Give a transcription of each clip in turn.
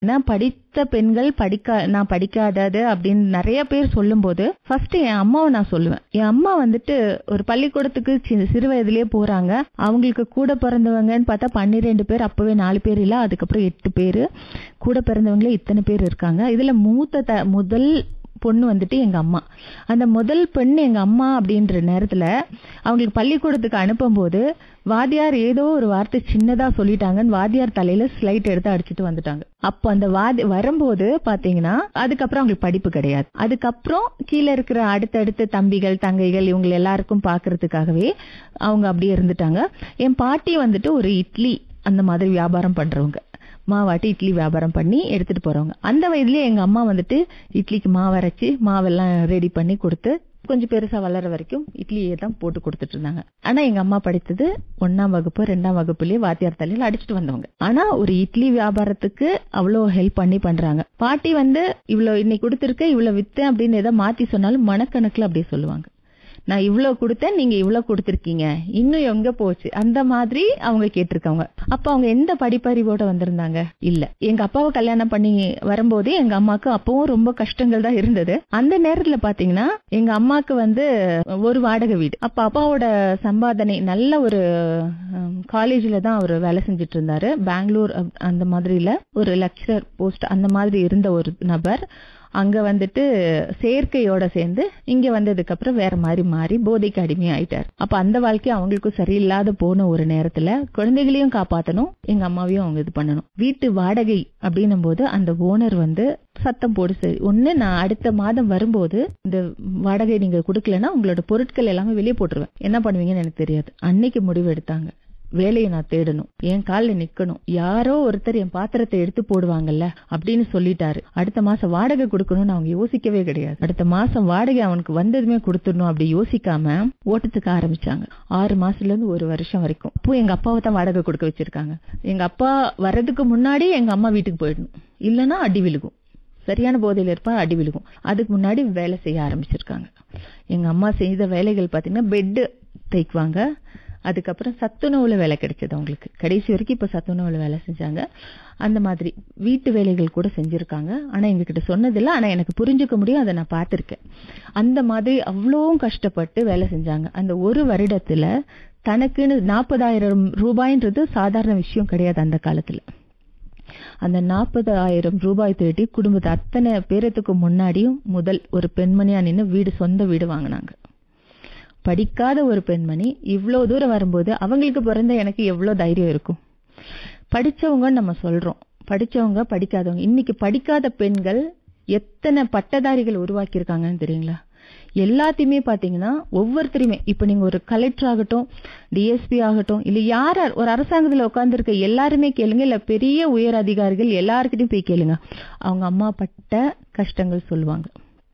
நான் படித்த பெண்கள் படிக்க நான் படிக்காதது அப்படின்னு நிறைய பேர் சொல்லும்போது ஃபர்ஸ்ட் என் அம்மாவை நான் சொல்லுவேன் என் அம்மா வந்துட்டு ஒரு பள்ளிக்கூடத்துக்கு சி- சிறு வயதிலேயே போறாங்க அவங்களுக்கு கூட பிறந்தவங்கன்னு பார்த்தா பன்னிரெண்டு பேர் அப்பவே நாலு பேர் இல்ல அதுக்கப்புறம் எட்டு பேர் கூட பிறந்தவங்களே இத்தனை பேர் இருக்காங்க இதுல மூத்த த முதல் பொண்ணு வந்துட்டு எங்க அம்மா அந்த முதல் பெண் எங்க அம்மா அப்படின்ற நேரத்துல அவங்களுக்கு பள்ளிக்கூடத்துக்கு அனுப்பும்போது வாத்தியார் ஏதோ ஒரு வார்த்தை சின்னதா சொல்லிட்டாங்கன்னு வாத்தியார் தலையில ஸ்லைட் எடுத்து அடிச்சிட்டு வந்துட்டாங்க அப்போ அந்த வாதி வரும்போது பாத்தீங்கன்னா அதுக்கப்புறம் அவங்களுக்கு படிப்பு கிடையாது அதுக்கப்புறம் கீழே இருக்கிற அடுத்தடுத்த தம்பிகள் தங்கைகள் இவங்க எல்லாருக்கும் பாக்குறதுக்காகவே அவங்க அப்படியே இருந்துட்டாங்க என் பாட்டி வந்துட்டு ஒரு இட்லி அந்த மாதிரி வியாபாரம் பண்றவங்க மாவாட்டி இட்லி வியாபாரம் பண்ணி எடுத்துட்டு போறவங்க அந்த வயதுலயே எங்க அம்மா வந்துட்டு இட்லிக்கு மாவு அரைச்சு மாவெல்லாம் ரெடி பண்ணி கொடுத்து கொஞ்சம் பெருசா வளர வரைக்கும் இட்லியே தான் போட்டு கொடுத்துட்டு இருந்தாங்க ஆனா எங்க அம்மா படித்தது ஒன்னாம் வகுப்பு ரெண்டாம் வகுப்புலயே வாத்தியார் தலையில அடிச்சுட்டு வந்தவங்க ஆனா ஒரு இட்லி வியாபாரத்துக்கு அவ்வளவு ஹெல்ப் பண்ணி பண்றாங்க பாட்டி வந்து இவ்வளவு இன்னைக்கு கொடுத்துருக்க இவ்வளவு வித்தேன் அப்படின்னு ஏதாவது மாத்தி சொன்னாலும் மனக்கணக்குல அப்படியே சொல்லுவாங்க நான் இவ்வளவு கொடுத்தேன் நீங்க இவ்வளவு கொடுத்திருக்கீங்க இன்னும் எங்க போச்சு அந்த மாதிரி அவங்க கேட்டிருக்காங்க அப்ப அவங்க எந்த படிப்பறிவோட வந்திருந்தாங்க இல்ல எங்க அப்பாவை கல்யாணம் பண்ணி வரும்போதே எங்க அம்மாக்கு அப்பவும் ரொம்ப கஷ்டங்கள் தான் இருந்தது அந்த நேரத்துல பாத்தீங்கன்னா எங்க அம்மாக்கு வந்து ஒரு வாடகை வீடு அப்ப அப்பாவோட சம்பாதனை நல்ல ஒரு காலேஜ்ல தான் அவர் வேலை செஞ்சுட்டு இருந்தாரு பெங்களூர் அப்- அந்த மாதிரில ஒரு லெக்சர் போஸ்ட் அந்த மாதிரி இருந்த ஒரு நபர் அங்க வந்துட்டு சேர்க்கையோட சேர்ந்து இங்க வந்ததுக்கு அப்புறம் வேற மாதிரி மாறி போதைக்கு அடிமை ஆயிட்டார் அப்ப அந்த வாழ்க்கை அவங்களுக்கும் சரியில்லாத போன ஒரு நேரத்துல குழந்தைகளையும் காப்பாத்தணும் எங்க அம்மாவையும் அவங்க இது பண்ணணும் வீட்டு வாடகை அப்படின்னும் போது அந்த ஓனர் வந்து சத்தம் போடு சரி ஒண்ணு நான் அடுத்த மாதம் வரும்போது இந்த வாடகை நீங்க கொடுக்கலன்னா உங்களோட பொருட்கள் எல்லாமே வெளியே போட்டுருவேன் என்ன பண்ணுவீங்கன்னு எனக்கு தெரியாது அன்னைக்கு முடிவு எடுத்தாங்க வேலையை நான் தேடணும் என் காலில் நிக்கணும் யாரோ ஒருத்தர் என் பாத்திரத்தை எடுத்து போடுவாங்கல்ல அப்படின்னு சொல்லிட்டாரு அடுத்த மாசம் வாடகை கொடுக்கணும்னு அவங்க யோசிக்கவே கிடையாது அடுத்த மாசம் வாடகை அவனுக்கு வந்ததுமே கொடுத்துடணும் அப்படி யோசிக்காம ஓட்டத்துக்கு ஆரம்பிச்சாங்க ஆறு மாசத்துல இருந்து ஒரு வருஷம் வரைக்கும் அப்போ எங்க அப்பாவை தான் வாடகை கொடுக்க வச்சிருக்காங்க எங்க அப்பா வர்றதுக்கு முன்னாடி எங்க அம்மா வீட்டுக்கு போயிடணும் இல்லைன்னா அடி விழுகும் சரியான போதையில இருப்பா அடி விழுகும் அதுக்கு முன்னாடி வேலை செய்ய ஆரம்பிச்சிருக்காங்க எங்க அம்மா செய்த வேலைகள் பாத்தீங்கன்னா பெட் தைக்குவாங்க அதுக்கப்புறம் சத்துணவுல வேலை கிடைச்சது அவங்களுக்கு கடைசி வரைக்கும் இப்ப சத்துணவுல வேலை செஞ்சாங்க அந்த மாதிரி வீட்டு வேலைகள் கூட செஞ்சிருக்காங்க ஆனா எங்ககிட்ட சொன்னதில்ல ஆனா எனக்கு புரிஞ்சுக்க முடியும் அதை நான் பார்த்திருக்கேன் அந்த மாதிரி அவ்வளவும் கஷ்டப்பட்டு வேலை செஞ்சாங்க அந்த ஒரு வருடத்துல தனக்குன்னு நாற்பதாயிரம் ரூபாய்ன்றது சாதாரண விஷயம் கிடையாது அந்த காலத்துல அந்த நாற்பதாயிரம் ரூபாய் தேடி குடும்பத்தை அத்தனை பேரத்துக்கு முன்னாடியும் முதல் ஒரு பெண்மணியா நின்னு வீடு சொந்த வீடு வாங்கினாங்க படிக்காத ஒரு பெண்மணி இவ்வளவு தூரம் வரும்போது அவங்களுக்கு பிறந்த எனக்கு எவ்வளவு தைரியம் இருக்கும் படிச்சவங்கன்னு நம்ம சொல்றோம் படிச்சவங்க படிக்காதவங்க இன்னைக்கு படிக்காத பெண்கள் எத்தனை பட்டதாரிகள் உருவாக்கி இருக்காங்கன்னு தெரியுங்களா எல்லாத்தையுமே பாத்தீங்கன்னா ஒவ்வொருத்தரையுமே இப்ப நீங்க ஒரு கலெக்டர் ஆகட்டும் டிஎஸ்பி ஆகட்டும் இல்ல யார் யார் ஒரு அரசாங்கத்துல உட்கார்ந்திருக்க எல்லாருமே கேளுங்க இல்ல பெரிய உயர் அதிகாரிகள் எல்லாருக்கிட்டையும் போய் கேளுங்க அவங்க அம்மா பட்ட கஷ்டங்கள் சொல்லுவாங்க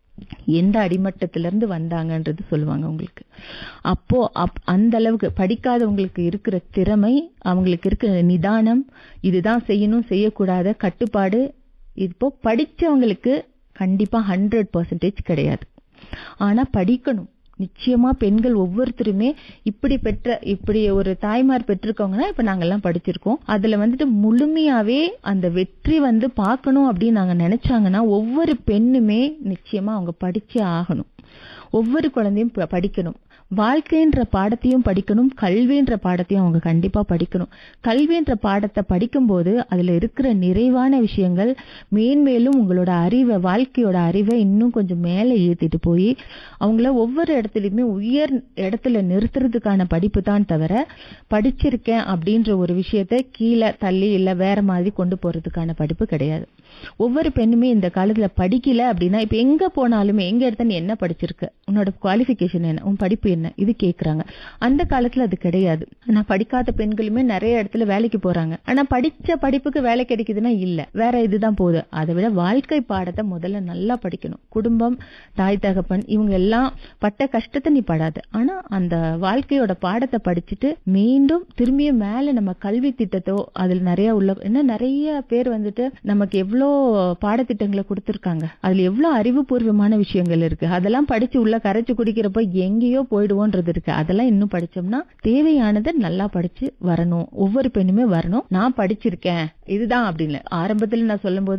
எந்த அடிமட்டத்தில இருந்து வந்தாங்கன்றது சொல்லுவாங்க உங்களுக்கு அப்போ அப்- அந்த அளவுக்கு படிக்காதவங்களுக்கு இருக்கிற திறமை அவங்களுக்கு இருக்கிற நிதானம் இதுதான் செய்யணும் செய்யக்கூடாத கட்டுப்பாடு இப்போ படிச்சவங்களுக்கு கண்டிப்பா ஹண்ட்ரட் பர்சன்டேஜ் கிடையாது ஆனா படிக்கணும் நிச்சயமா பெண்கள் ஒவ்வொருத்தருமே இப்படி பெற்ற இப்படி ஒரு தாய்மார் பெற்றிருக்கவங்கன்னா இப்ப நாங்கெல்லாம் படிச்சிருக்கோம் அதுல வந்துட்டு முழுமையாவே அந்த வெற்றி வந்து பார்க்கணும் அப்படின்னு நாங்க நினைச்சாங்கன்னா ஒவ்வொரு பெண்ணுமே நிச்சயமா அவங்க படிச்சே ஆகணும் ஒவ்வொரு குழந்தையும் ப- படிக்கணும் வாழ்க்கைன்ற பாடத்தையும் படிக்கணும் கல்வின்ற பாடத்தையும் அவங்க கண்டிப்பா படிக்கணும் கல்வின்ற பாடத்தை படிக்கும்போது அதுல இருக்கிற நிறைவான விஷயங்கள் மேன்மேலும் உங்களோட அறிவை வாழ்க்கையோட அறிவை இன்னும் கொஞ்சம் மேலே ஏத்திட்டு போய் அவங்கள ஒவ்வொரு இடத்துலயுமே உயர் இடத்துல நிறுத்துறதுக்கான படிப்பு தான் தவிர படிச்சிருக்கேன் அப்படின்ற ஒரு விஷயத்த கீழே தள்ளி இல்ல வேற மாதிரி கொண்டு போறதுக்கான படிப்பு கிடையாது ஒவ்வொரு பெண்ணுமே இந்த காலத்துல படிக்கல அப்படின்னா இப்ப எங்க போனாலுமே எங்க இடத்த நீ என்ன படிச்சிருக்க உன்னோட குவாலிஃபிகேஷன் என்ன உன் படிப்பு என்ன இது கேக்குறாங்க அந்த காலத்துல அது கிடையாது ஆனா படிக்காத பெண்களுமே நிறைய இடத்துல வேலைக்கு போறாங்க ஆனா படிச்ச படிப்புக்கு வேலை கிடைக்குதுன்னா இல்ல வேற இதுதான் போகுது அதை விட வாழ்க்கை பாடத்தை முதல்ல நல்லா படிக்கணும் குடும்பம் தாய் தகப்பன் இவங்க எல்லாம் பட்ட கஷ்டத்தை நீ படாத ஆனா அந்த வாழ்க்கையோட பாடத்தை படிச்சுட்டு மீண்டும் திரும்பியும் மேல நம்ம கல்வி திட்டத்தோ அதுல நிறைய உள்ள என்ன நிறைய பேர் வந்துட்டு நமக்கு எவ்வளோ பாடத்திட்டங்களை கொடுத்திருக்காங்க அதுல எவ்வளவு அறிவுபூர்வமான விஷயங்கள் இருக்கு அதெல்லாம் படிச்சு உள்ள கரைச்சு குடிக்கிறப்ப எங்கேயோ போயிடுவோன்றது இருக்கு அதெல்லாம் இன்னும் படிச்சோம்னா தேவையானதை நல்லா படிச்சு வரணும் ஒவ்வொரு பெண்ணுமே வரணும் நான் படிச்சிருக்கேன் இதுதான் அப்படின்னு ஆரம்பத்துல நான் சொல்லும்போது